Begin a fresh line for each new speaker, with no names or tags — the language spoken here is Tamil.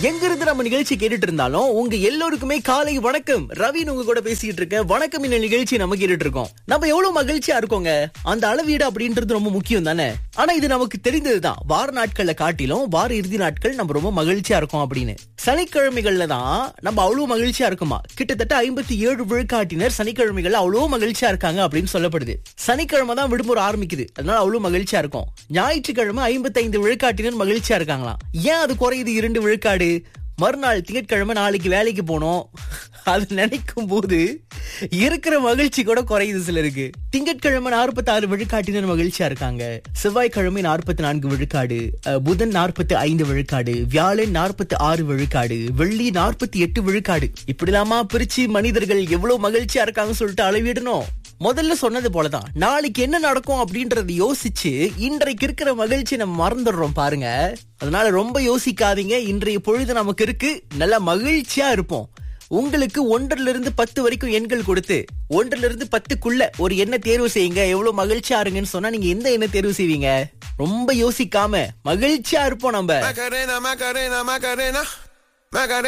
எங்க இருந்து நம்ம நிகழ்ச்சி கேட்டுட்டு இருந்தாலும் உங்க எல்லோருக்குமே காலை வணக்கம் ரவின்னு உங்க கூட பேசிட்டு இருக்க வணக்கம் இந்த நிகழ்ச்சி நம்ம கேட்டுட்டு இருக்கோம் நம்ம எவ்வளவு மகிழ்ச்சியா இருக்கோங்க அந்த அளவீடு அப்படின்றது ரொம்ப முக்கியம் தானே ஆனா இது நமக்கு தெரிந்ததுதான் வார நாட்கள்ல காட்டிலும் வார இறுதி நாட்கள் நம்ம ரொம்ப மகிழ்ச்சியா இருக்கோம் அப்படின்னு சனிக்கிழமைகள்ல தான் நம்ம அவ்வளவு மகிழ்ச்சியா இருக்குமா கிட்டத்தட்ட ஐம்பத்தி ஏழு விழுக்காட்டினர் சனிக்கிழமைகள்ல அவ்வளவு மகிழ்ச்சியா இருக்காங்க அப்படின்னு சொல்லப்படுது சனிக்கிழமை தான் விடுமுறை ஆரம்பிக்குது அதனால அவ்வளவு மகிழ்ச்சியா இருக்கும் ஞாயிற்றுக்கிழமை ஐம்பத்தைந்து விழுக்காட்டினர் மகிழ்ச்சியா இருக்காங்களாம் ஏன் அது குறையுது இரண்டு விழுக்காடு மறுநாள் திங்கட்கிழமை நாளைக்கு வேலைக்கு போனோம் அது நினைக்கும் போது இருக்கிற மகிழ்ச்சி கூட குறையுது சிலருக்கு திங்கட்கிழமை நாற்பத்தி ஆறு விழுக்காட்டினர் மகிழ்ச்சியா இருக்காங்க செவ்வாய்க்கிழமை நாற்பத்தி நான்கு விழுக்காடு அஹ், புதன் நாற்பத்தி ஐந்து விழுக்காடு வியாழன் நாற்பத்தி ஆறு விழுக்காடு வெள்ளி நாற்பத்தி எட்டு விழுக்காடு இப்படிலாமா பிரிச்சு மனிதர்கள் எவ்வளவு மகிழ்ச்சியா இருக்காங்கன்னு சொல்லிட்டு அளவிடணும் முதல்ல சொன்னது போலதான் நாளைக்கு என்ன நடக்கும் அப்படின்றத யோசிச்சு இன்றைக்கு இருக்கிற மகிழ்ச்சி நம்ம மறந்துடுறோம் பாருங்க அதனால ரொம்ப யோசிக்காதீங்க இன்றைய பொழுது நமக்கு இருக்கு நல்லா மகிழ்ச்சியா இருப்போம் உங்களுக்கு ஒன்றிலிருந்து இருந்து பத்து வரைக்கும் எண்கள் கொடுத்து ஒன்றிலிருந்து இருந்து பத்துக்குள்ள ஒரு எண்ணை தேர்வு செய்யுங்க எவ்வளவு மகிழ்ச்சியா இருங்கன்னு சொன்னா நீங்க எந்த எண்ணை தேர்வு செய்வீங்க ரொம்ப யோசிக்காம மகிழ்ச்சியா இருப்போம் நம்ம
Macarena, Macarena, Macarena. Macarena.